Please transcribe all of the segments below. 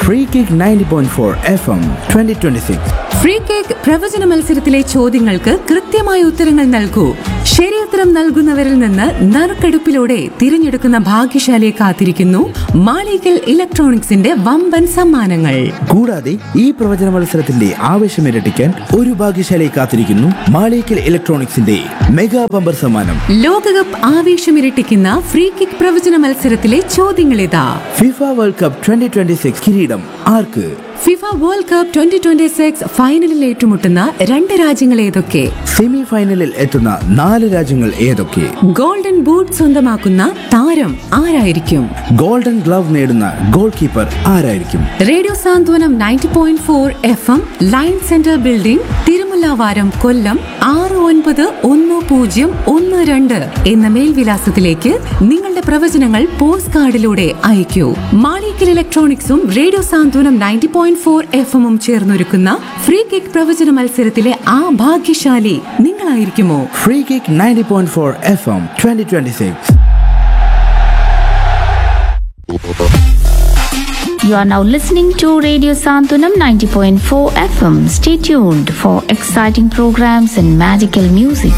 Free kick ninety point four F M twenty twenty six free kick പ്രവചന മത്സരത്തിലെ ചോദ്യങ്ങൾക്ക് കൃത്യമായ ഉത്തരങ്ങൾ നൽകൂ ശരിയുത്തരം നൽകുന്നവരിൽ നിന്ന് നറുക്കെടുപ്പിലൂടെ തിരഞ്ഞെടുക്കുന്ന ഭാഗ്യശാലിയെ കാത്തിരിക്കുന്നു മാളികൽ ഇലക്ട്രോണിക്സിന്റെ വമ്പൻ സമ്മാനങ്ങൾ കൂടാതെ ഈ പ്രവചന മത്സരത്തിന്റെ ആവേശം ഇരട്ടിക്കാൻ ഒരു ഭാഗ്യശാലയെ കാത്തിരിക്കുന്നു മാളിക്കൽ ഇലക്ട്രോണിക്സിന്റെ മെഗാ ബമ്പർ സമ്മാനം ലോകകപ്പ് ആവേശമിരട്ടിക്കുന്ന ഫ്രീ കിക്ക് പ്രവചന മത്സരത്തിലെ ചോദ്യങ്ങളിതാ FIFA world cup twenty twenty six കിരീടം ആർക്ക് FIFA world cup twenty twenty six ഫൈനലിൽ ഏറ്റുമുട്ടുന്ന രണ്ട് രാജ്യങ്ങൾ ഏതൊക്കെ സെമി ഫൈനലിൽ എത്തുന്ന നാല് രാജ്യങ്ങൾ ഏതൊക്കെ ഗോൾഡൻ ബൂട്ട് സ്വന്തമാക്കുന്ന താരം ആരായിരിക്കും ഗോൾഡൻ ഗ്ലവ് നേടുന്ന ഗോൾ കീപ്പർ ആരായിരിക്കും radio Santhwanam ninety point four F M line centre building Thirumullavaram Kollam ആറ് ഒൻപത് ഒന്ന് പൂജ്യം ഒന്ന് രണ്ട് എന്ന മേൽവിലാസത്തിലേക്ക് നിങ്ങളുടെ പ്രവചനങ്ങൾ പോസ്റ്റ് കാർഡിലൂടെ അയക്കൂ മാളിക്കൽ ഇലക്ട്രോണിക്സും radio Santhwanam ninety point four F എമ്മും ചേർന്നൊരുക്കുന്ന ഫ്രീ കിക്ക് പ്രവചന മത്സരത്തിലെ ആ ഭാഗ്യശാലി നിങ്ങളായിരിക്കുമോ free kick ninety point four F M twenty twenty six You are now listening to Radio Santunam 90.4 FM. Stay tuned for exciting programs and magical music.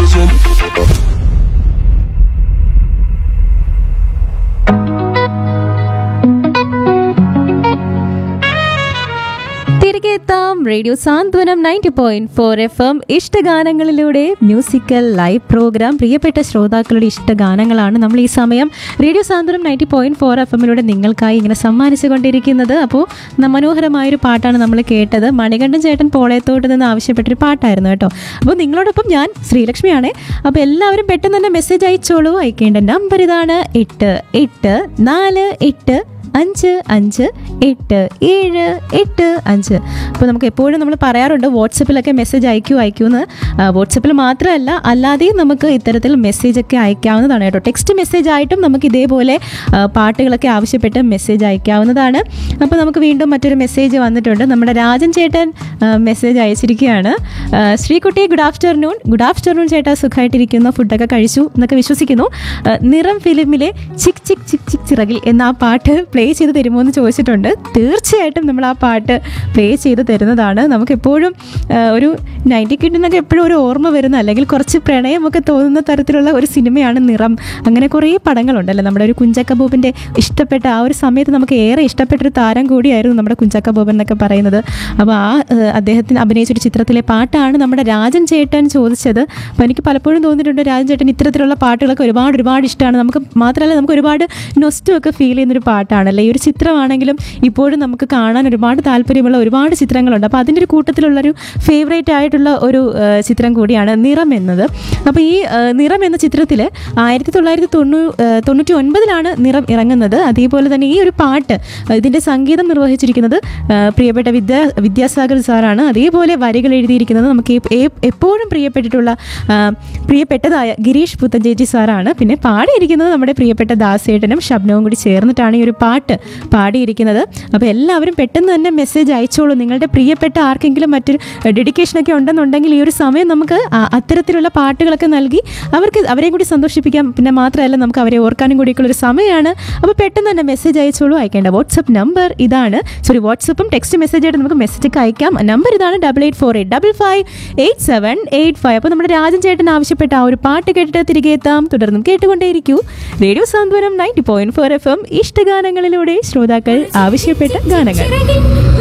തിരികെ എത്താം radio Santhwanam ninety point four F M ഇഷ്ടഗാനങ്ങളിലൂടെ musical live programme പ്രിയപ്പെട്ട ശ്രോതാക്കളുടെ ഇഷ്ടഗാനങ്ങളാണ് നമ്മൾ ഈ സമയം radio Santhwanam ninety point four F എമ്മിലൂടെ നിങ്ങൾക്കായി ഇങ്ങനെ സമ്മാനിച്ചു കൊണ്ടിരിക്കുന്നത് അപ്പോൾ ന- മനോഹരമായൊരു പാട്ടാണ് നമ്മൾ കേട്ടത് മണികണ്ഠൻ ചേട്ടൻ പോളയത്തോട്ട് നിന്ന് ആവശ്യപ്പെട്ടൊരു പാട്ടായിരുന്നു കേട്ടോ അപ്പോൾ നിങ്ങളോടൊപ്പം ഞാൻ ശ്രീലക്ഷ്മിയാണ് അപ്പോൾ എല്ലാവരും പെട്ടെന്ന് തന്നെ മെസ്സേജ് അയച്ചോളൂ അയക്കേണ്ട നമ്പർ ഇതാണ് എട്ട് എട്ട് നാല് എട്ട് അഞ്ച് അഞ്ച് എട്ട് ഏഴ് എട്ട് അഞ്ച് അപ്പോൾ നമുക്ക് എപ്പോഴും നമ്മൾ പറയാറുണ്ട് വാട്സപ്പിലൊക്കെ മെസ്സേജ് അയക്കൂ അയക്കൂ എന്ന് വാട്സപ്പിൽ മാത്രമല്ല അല്ലാതെയും നമുക്ക് ഇത്തരത്തിൽ മെസ്സേജൊക്കെ അയക്കാവുന്നതാണ് കേട്ടോ ടെക്സ്റ്റ് മെസ്സേജ് ആയിട്ടും നമുക്ക് ഇതേപോലെ ആ, പാട്ടുകളൊക്കെ ആവശ്യപ്പെട്ട് മെസ്സേജ് അയക്കാവുന്നതാണ് അപ്പോൾ നമുക്ക് വീണ്ടും മറ്റൊരു മെസ്സേജ് വന്നിട്ടുണ്ട് നമ്മുടെ രാജൻ ചേട്ടൻ മെസ്സേജ് അയച്ചിരിക്കുകയാണ് ആ, Sreekutty good afternoon good afternoon ചേട്ടാ സുഖമായിട്ടിരിക്കുന്നു ഫുഡൊക്കെ കഴിച്ചു എന്നൊക്കെ വിശ്വസിക്കുന്നു ആ, നിറം ഫിലിമിലെ ചിക് ചിക് ചിക് ചിക് ചിറകിൽ എന്ന ആ പാട്ട് പ്ലേ ചെയ്ത് തരുമോ എന്ന് ചോദിച്ചിട്ടുണ്ട് തീർച്ചയായിട്ടും നമ്മൾ ആ പാട്ട് പ്ലേ ചെയ്ത് തരുന്നതാണ് നമുക്ക് എപ്പോഴും ആ, ഒരു നയൻറ്റി കിഡിനൊക്കെ എപ്പോഴും ഒരു ഓർമ്മ വരുന്ന അല്ലെങ്കിൽ കുറച്ച് പ്രണയമൊക്കെ തോന്നുന്ന തരത്തിലുള്ള ഒരു സിനിമയാണ് നിറം അങ്ങനെ കുറേ പടങ്ങളുണ്ടല്ലോ നമ്മുടെ ഒരു കുഞ്ചക്ക ബോബിൻ്റെ ഇഷ്ടപ്പെട്ട ആ ഒരു സമയത്ത് നമുക്ക് ഏറെ ഇഷ്ടപ്പെട്ടൊരു താരം കൂടിയായിരുന്നു നമ്മുടെ കുഞ്ചക്ക ബോബൻ എന്നൊക്കെ പറയുന്നത് അപ്പോൾ ആ ആ, അദ്ദേഹത്തിന് അഭിനയിച്ചൊരു ചിത്രത്തിലെ പാട്ടാണ് നമ്മുടെ രാജൻ ചേട്ടൻ ചോദിച്ചത് അപ്പോൾ എനിക്ക് പലപ്പോഴും തോന്നിയിട്ടുണ്ട് രാജൻ ചേട്ടൻ ഇത്തരത്തിലുള്ള പാട്ടുകളൊക്കെ ഒരുപാട് ഒരുപാട് ഇഷ്ടമാണ് നമുക്ക് മാത്രമല്ല നമുക്ക് ഒരുപാട് നൊസ്റ്റും ഒക്കെ ഫീൽ ചെയ്യുന്നൊരു പാട്ടാണല്ലേ ഈ ഒരു ചിത്രമാണെങ്കിലും ഇപ്പോഴും നമുക്ക് കാണാൻ ഒരുപാട് താല്പര്യമുള്ള ഒരുപാട് ചിത്രങ്ങളുണ്ട് അപ്പോൾ അതിൻ്റെ ഒരു കൂട്ടത്തിലുള്ളൊരു ഫേവറേറ്റ് ആയിട്ടുള്ള ഒരു ആ, ചിത്രം കൂടിയാണ് നിറം എന്നത് അപ്പോൾ ഈ ആ, നിറം എന്ന ചിത്രത്തിൽ ആയിരത്തി തൊള്ളായിരത്തി തൊണ്ണൂ ആ, തൊണ്ണൂറ്റി ഒൻപതിലാണ് നിറം ഇറങ്ങുന്നത് അതേപോലെ തന്നെ ഈ ഒരു പാട്ട് ആ, ഇതിൻ്റെ സംഗീതം നിർവഹിച്ചിരിക്കുന്നത് ആ, പ്രിയപ്പെട്ട വിദ്യാ വിദ്യാസാഗർ സാറാണ് അതേപോലെ വരികൾ എഴുതിയിരിക്കുന്നത് നമുക്ക് എ- എ- എപ്പോഴും പ്രിയപ്പെട്ടിട്ടുള്ള ആ, പ്രിയപ്പെട്ടതായ ഗിരീഷ് പുത്തഞ്ചേച്ചി സാറാണ് പിന്നെ പാടിയിരിക്കുന്നത് നമ്മുടെ പ്രിയപ്പെട്ട ദാസേട്ടനും ശബ്നവും കൂടി ചേർന്നിട്ടാണ് ഈ ഒരു പാട്ട് പാടിയിരിക്കുന്നത് അപ്പോൾ എല്ലാവരും പെട്ടെന്ന് തന്നെ മെസ്സേജ് അയച്ചോളൂ നിങ്ങളുടെ പ്രിയപ്പെട്ട ആർക്കെങ്കിലും മറ്റൊരു ഡെഡിക്കേഷനൊക്കെ ഉണ്ടെന്നുണ്ടെങ്കിൽ ഈ ഒരു സമയം നമുക്ക് ആ- അത്തരത്തിലുള്ള പാട്ടുകളൊക്കെ നൽകി അവർക്ക് അവരെയും കൂടി സന്തോഷിപ്പിക്കാം പിന്നെ മാത്രമല്ല നമുക്ക് അവരെ ഓർക്കാനും കൂടിയൊക്കെയുള്ള ഒരു സമയമാണ് അപ്പോൾ പെട്ടെന്ന് തന്നെ മെസ്സേജ് അയച്ചോളൂ അയക്കേണ്ട വാട്സപ്പ് നമ്പർ ഇതാണ് സോറി വാട്സപ്പും ടെക്സ്റ്റ് മെസ്സേജ് ആയിട്ട് നമുക്ക് മെസ്സേജ് ഒക്കെ അയക്കാം നമ്പർ ഇതാണ് double eight four eight double five eight seven eight five അപ്പോൾ നമ്മുടെ രാജൻ ചേട്ടൻ ആവശ്യപ്പെട്ട ആ ഒരു പാട്ട് കേട്ടിട്ട് തിരികെ എത്താം തുടർന്നും കേട്ടുകൊണ്ടേയിരിക്കൂ radio Santhwanam ninety point four F M ഇഷ്ടഗാനങ്ങളിലൂടെ ശ്രോതാക്കൾ ആവശ്യപ്പെട്ട ഗാനങ്ങൾ